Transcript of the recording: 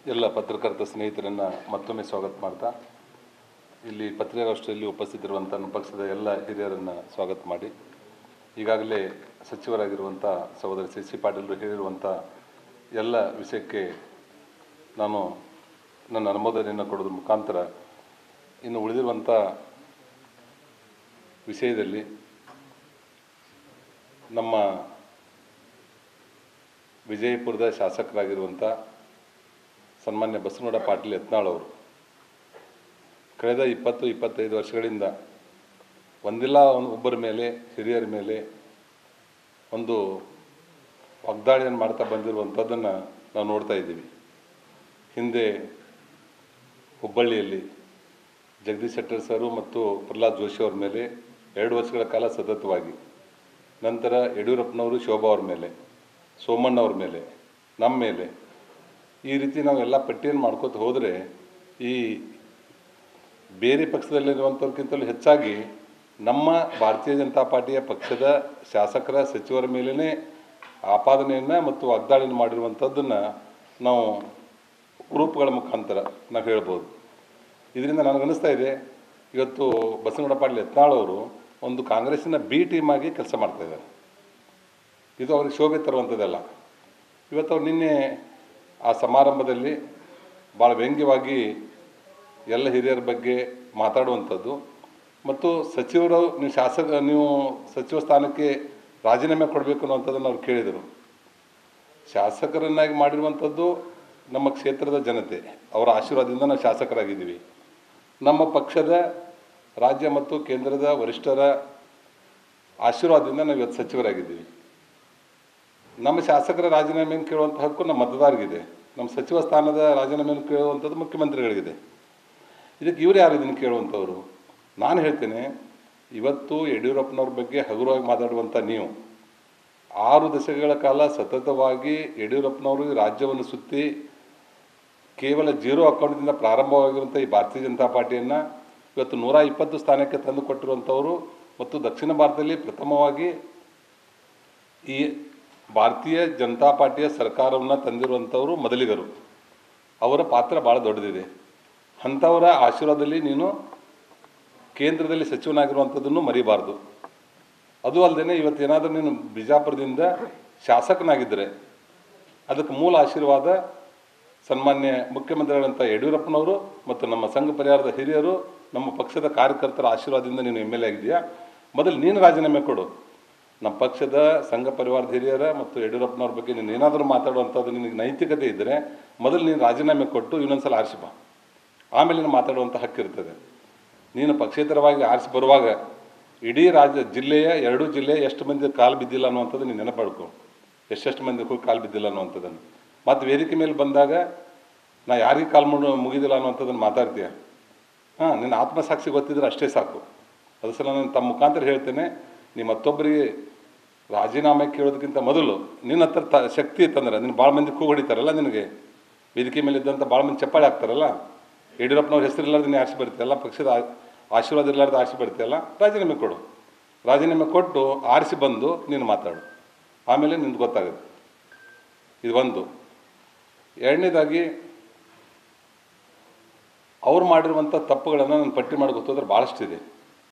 ಎಲ್ಲ ಪತ್ರಕರ್ತ ಸ್ನೇಹಿತರನ್ನು ಮತ್ತೊಮ್ಮೆ ಸ್ವಾಗತ ಮಾಡ್ತಾ ಇಲ್ಲಿ ಪತ್ರಿಕಾಗೋಷ್ಠಿಯಲ್ಲಿ ಉಪಸ್ಥಿತರಿರುವಂಥ ನಮ್ಮ ಪಕ್ಷದ ಎಲ್ಲ ಹಿರಿಯರನ್ನು ಸ್ವಾಗತ ಮಾಡಿ ಈಗಾಗಲೇ ಸಚಿವರಾಗಿರುವಂಥ ಸಹೋದರಿ ಸಿ ಸಿ ಪಾಟೀಲರು ಹೇಳಿರುವಂಥ ಎಲ್ಲ ವಿಷಯಕ್ಕೆ ನಾನು ನನ್ನ ಅನುಮೋದನೆಯನ್ನು ಕೊಡೋದ್ರ ಮುಖಾಂತರ ಇನ್ನು ಉಳಿದಿರುವಂಥ ವಿಷಯದಲ್ಲಿ ನಮ್ಮ ವಿಜಯಪುರದ ಶಾಸಕರಾಗಿರುವಂಥ ಸನ್ಮಾನ್ಯ ಬಸವನಗೌಡ ಪಾಟೀಲ್ ಯತ್ನಾಳ್ ಅವರು ಕಳೆದ ಇಪ್ಪತ್ತು ಇಪ್ಪತ್ತೈದು ವರ್ಷಗಳಿಂದ ಒಂದಿಲ್ಲ ಒಂದು ಒಬ್ಬರ ಮೇಲೆ ಹಿರಿಯರ ಮೇಲೆ ಒಂದು ವಾಗ್ದಾಳಿಯನ್ನು ಮಾಡ್ತಾ ಬಂದಿರುವಂಥದ್ದನ್ನು ನಾವು ನೋಡ್ತಾ ಇದ್ದೀವಿ ಹಿಂದೆ ಹುಬ್ಬಳ್ಳಿಯಲ್ಲಿ ಜಗದೀಶ್ ಶೆಟ್ಟರ್ ಸರು ಮತ್ತು ಪ್ರಹ್ಲಾದ್ ಜೋಶಿ ಅವ್ರ ಮೇಲೆ ಎರಡು ವರ್ಷಗಳ ಕಾಲ ಸತತವಾಗಿ ನಂತರ ಯಡಿಯೂರಪ್ಪನವರು ಶೋಭಾ ಅವ್ರ ಮೇಲೆ ಸೋಮಣ್ಣ ಅವ್ರ ಮೇಲೆ ನಮ್ಮ ಮೇಲೆ ಈ ರೀತಿ ನಾವೆಲ್ಲ ಪಟ್ಟಿಯನ್ನು ಮಾಡ್ಕೋತ ಹೋದರೆ ಈ ಬೇರೆ ಪಕ್ಷದಲ್ಲಿರುವಂಥವ್ರಿಗಿಂತಲೂ ಹೆಚ್ಚಾಗಿ ನಮ್ಮ ಭಾರತೀಯ ಜನತಾ ಪಾರ್ಟಿಯ ಪಕ್ಷದ ಶಾಸಕರ ಸಚಿವರ ಮೇಲೇ ಆಪಾದನೆಯನ್ನು ಮತ್ತು ವಾಗ್ದಾಳಿಯನ್ನು ಮಾಡಿರುವಂಥದ್ದನ್ನು ನಾವು ಗ್ರೂಪ್ಗಳ ಮುಖಾಂತರ ನಾವು ಹೇಳ್ಬೋದು ಇದರಿಂದ ನನಗನ್ನಿಸ್ತಾ ಇದೆ ಇವತ್ತು ಬಸವನಗೌಡ ಪಾಟೀಲ್ ಯತ್ನಾಳ್ ಅವರು ಒಂದು ಕಾಂಗ್ರೆಸ್ಸಿನ ಬಿ ಟೀಮ್ ಆಗಿ ಕೆಲಸ ಮಾಡ್ತಾಯಿದ್ದಾರೆ ಇದು ಅವ್ರಿಗೆ ಶೋಭೆ ತರುವಂಥದ್ದಲ್ಲ ಇವತ್ತು ಅವ್ರು ನಿನ್ನೆ ಆ ಸಮಾರಂಭದಲ್ಲಿ ಭಾಳ ವ್ಯಂಗ್ಯವಾಗಿ ಎಲ್ಲ ಹಿರಿಯರ ಬಗ್ಗೆ ಮಾತಾಡುವಂಥದ್ದು ಮತ್ತು ಸಚಿವರು ನೀವು ಶಾಸಕ ನೀವು ಸಚಿವ ಸ್ಥಾನಕ್ಕೆ ರಾಜೀನಾಮೆ ಕೊಡಬೇಕು ಅನ್ನುವಂಥದ್ದನ್ನು ಅವ್ರು ಕೇಳಿದರು ಶಾಸಕರನ್ನಾಗಿ ಮಾಡಿರುವಂಥದ್ದು ನಮ್ಮ ಕ್ಷೇತ್ರದ ಜನತೆ ಅವರ ಆಶೀರ್ವಾದದಿಂದ ನಾವು ಶಾಸಕರಾಗಿದ್ದೀವಿ ನಮ್ಮ ಪಕ್ಷದ ರಾಜ್ಯ ಮತ್ತು ಕೇಂದ್ರದ ವರಿಷ್ಠರ ಆಶೀರ್ವಾದದಿಂದ ನಾವು ಇವತ್ತು ಸಚಿವರಾಗಿದ್ದೀವಿ ನಮ್ಮ ಶಾಸಕರ ರಾಜೀನಾಮೆಯನ್ನು ಕೇಳುವಂಥ ಹಕ್ಕು ನಮ್ಮ ಮತದಾರರಿಗಿದೆ ನಮ್ಮ ಸಚಿವ ಸ್ಥಾನದ ರಾಜೀನಾಮೆಯನ್ನು ಕೇಳುವಂಥದ್ದು ಮುಖ್ಯಮಂತ್ರಿಗಳಿಗಿದೆ ಇದಕ್ಕೆ ಇವರು ಯಾರು ಇದನ್ನು ಕೇಳುವಂಥವ್ರು ನಾನು ಹೇಳ್ತೇನೆ ಇವತ್ತು ಯಡಿಯೂರಪ್ಪನವ್ರ ಬಗ್ಗೆ ಹಗುರವಾಗಿ ಮಾತಾಡುವಂಥ ನೀವು ಆರು ದಶಕಗಳ ಕಾಲ ಸತತವಾಗಿ ಯಡಿಯೂರಪ್ಪನವರು ಈ ರಾಜ್ಯವನ್ನು ಸುತ್ತಿ ಕೇವಲ ಜೀರೋ ಅಕೌಂಟ್ದಿಂದ ಪ್ರಾರಂಭವಾಗಿರುವಂಥ ಈ ಭಾರತೀಯ ಜನತಾ ಪಾರ್ಟಿಯನ್ನು ಇವತ್ತು ನೂರ ಇಪ್ಪತ್ತು ಸ್ಥಾನಕ್ಕೆ ತಂದು ಕೊಟ್ಟಿರುವಂಥವರು ಮತ್ತು ದಕ್ಷಿಣ ಭಾರತದಲ್ಲಿ ಪ್ರಥಮವಾಗಿ ಈ ಭಾರತೀಯ ಜನತಾ ಪಾರ್ಟಿಯ ಸರ್ಕಾರವನ್ನು ತಂದಿರುವಂಥವರು ಮೊದಲಿಗರು ಅವರ ಪಾತ್ರ ಭಾಳ ದೊಡ್ಡದಿದೆ ಅಂಥವರ ಆಶೀರ್ವಾದದಲ್ಲಿ ನೀನು ಕೇಂದ್ರದಲ್ಲಿ ಸಚಿವನಾಗಿರುವಂಥದ್ದನ್ನು ಮರಿಬಾರ್ದು ಅದು ಅಲ್ಲದೆ ಇವತ್ತೇನಾದರೂ ನೀನು ಬಿಜಾಪುರದಿಂದ ಶಾಸಕನಾಗಿದ್ದರೆ ಅದಕ್ಕೆ ಮೂಲ ಆಶೀರ್ವಾದ ಸನ್ಮಾನ್ಯ ಮುಖ್ಯಮಂತ್ರಿಗಳಂಥ ಯಡಿಯೂರಪ್ಪನವರು ಮತ್ತು ನಮ್ಮ ಸಂಘ ಪರಿವಾರದ ಹಿರಿಯರು ನಮ್ಮ ಪಕ್ಷದ ಕಾರ್ಯಕರ್ತರ ಆಶೀರ್ವಾದದಿಂದ ನೀನು ಎಮ್ ಎಲ್ ಎ ಆಗಿದೆಯಾ ಮೊದಲು ನೀನು ರಾಜೀನಾಮೆ ಕೊಡು ನಮ್ಮ ಪಕ್ಷದ ಸಂಘ ಪರಿವಾರದ ಹಿರಿಯರ ಮತ್ತು ಯಡಿಯೂರಪ್ಪನವ್ರ ಬಗ್ಗೆ ನೀನು ಏನಾದರೂ ಮಾತಾಡುವಂಥದ್ದು ನಿನಗೆ ನೈತಿಕತೆ ಇದ್ದರೆ ಮೊದಲು ನೀನು ರಾಜೀನಾಮೆ ಕೊಟ್ಟು ಇನ್ನೊಂದ್ಸಲ ಆರಿಸಿ ಬಾ ಆಮೇಲೆ ನೀನು ಮಾತಾಡುವಂಥ ಹಕ್ಕಿರ್ತದೆ ನೀನು ಪಕ್ಷೇತರವಾಗಿ ಆರಿಸಿ ಬರುವಾಗ ಇಡೀ ರಾಜ್ಯ ಜಿಲ್ಲೆಯ ಎರಡೂ ಜಿಲ್ಲೆ ಎಷ್ಟು ಮಂದಿ ಕಾಲು ಬಿದ್ದಿಲ್ಲ ಅನ್ನುವಂಥದ್ದು ನೀನು ನೆನಪಡ್ಕೊ ಎಷ್ಟೆಷ್ಟು ಮಂದಿ ಹೋಗಿ ಕಾಲು ಬಿದ್ದಿಲ್ಲ ಅನ್ನುವಂಥದ್ದನ್ನು ಮತ್ತು ವೇದಿಕೆ ಮೇಲೆ ಬಂದಾಗ ನಾ ಯಾರಿಗೆ ಕಾಲು ಮುಡು ಮುಗಿದಿಲ್ಲ ಅನ್ನುವಂಥದ್ದನ್ನು ಮಾತಾಡ್ತೀಯ ಹಾಂ ನಿನ್ನ ಆತ್ಮಸಾಕ್ಷಿ ಗೊತ್ತಿದ್ರೆ ಅಷ್ಟೇ ಸಾಕು ಅದು ಸಲ ನಾನು ತಮ್ಮ ಮುಖಾಂತರ ಹೇಳ್ತೇನೆ ನೀ ಮತ್ತೊಬ್ಬರಿಗೆ ರಾಜೀನಾಮೆ ಕೇಳೋದಕ್ಕಿಂತ ಮೊದಲು ನಿನ್ನ ಹತ್ರ ತ ಶಕ್ತಿ ಇತ್ತಂದ್ರೆ ನಿನ್ನ ಭಾಳ ಮಂದಿ ಕೂಗು ಹೊಡಿತಾರಲ್ಲ ನಿನಗೆ ವೇದಿಕೆ ಮೇಲೆ ಇದ್ದಂಥ ಭಾಳ ಮಂದಿ ಚಪ್ಪಾಳೆ ಹಾಕ್ತಾರಲ್ಲ ಯಡಿಯೂರಪ್ಪನವ್ರ ಹೆಸರು ಇಲ್ಲಾರ್ದು ನೀನು ಆರಿಸಿ ಬರ್ತೀಯಲ್ಲ ಪಕ್ಷದ ಆ- ಆಶೀರ್ವಾದ ಇಲ್ಲಾರ್ದು ಆರಿಸಿ ಬರ್ತೀಯಲ್ಲ ರಾಜೀನಾಮೆ ಕೊಡು ರಾಜೀನಾಮೆ ಕೊಟ್ಟು ಆರಿಸಿ ಬಂದು ನೀನು ಮಾತಾಡು ಆಮೇಲೆ ನಿಂದು ಗೊತ್ತಾಗುತ್ತೆ ಇದು ಒಂದು ಎರಡನೇದಾಗಿ ಅವ್ರು ಮಾಡಿರುವಂಥ ತಪ್ಪುಗಳನ್ನು ನಾನು ಪಟ್ಟಿ ಮಾಡಿ ಗೊತ್ತೋದ್ರೆ ಭಾಳಷ್ಟಿದೆ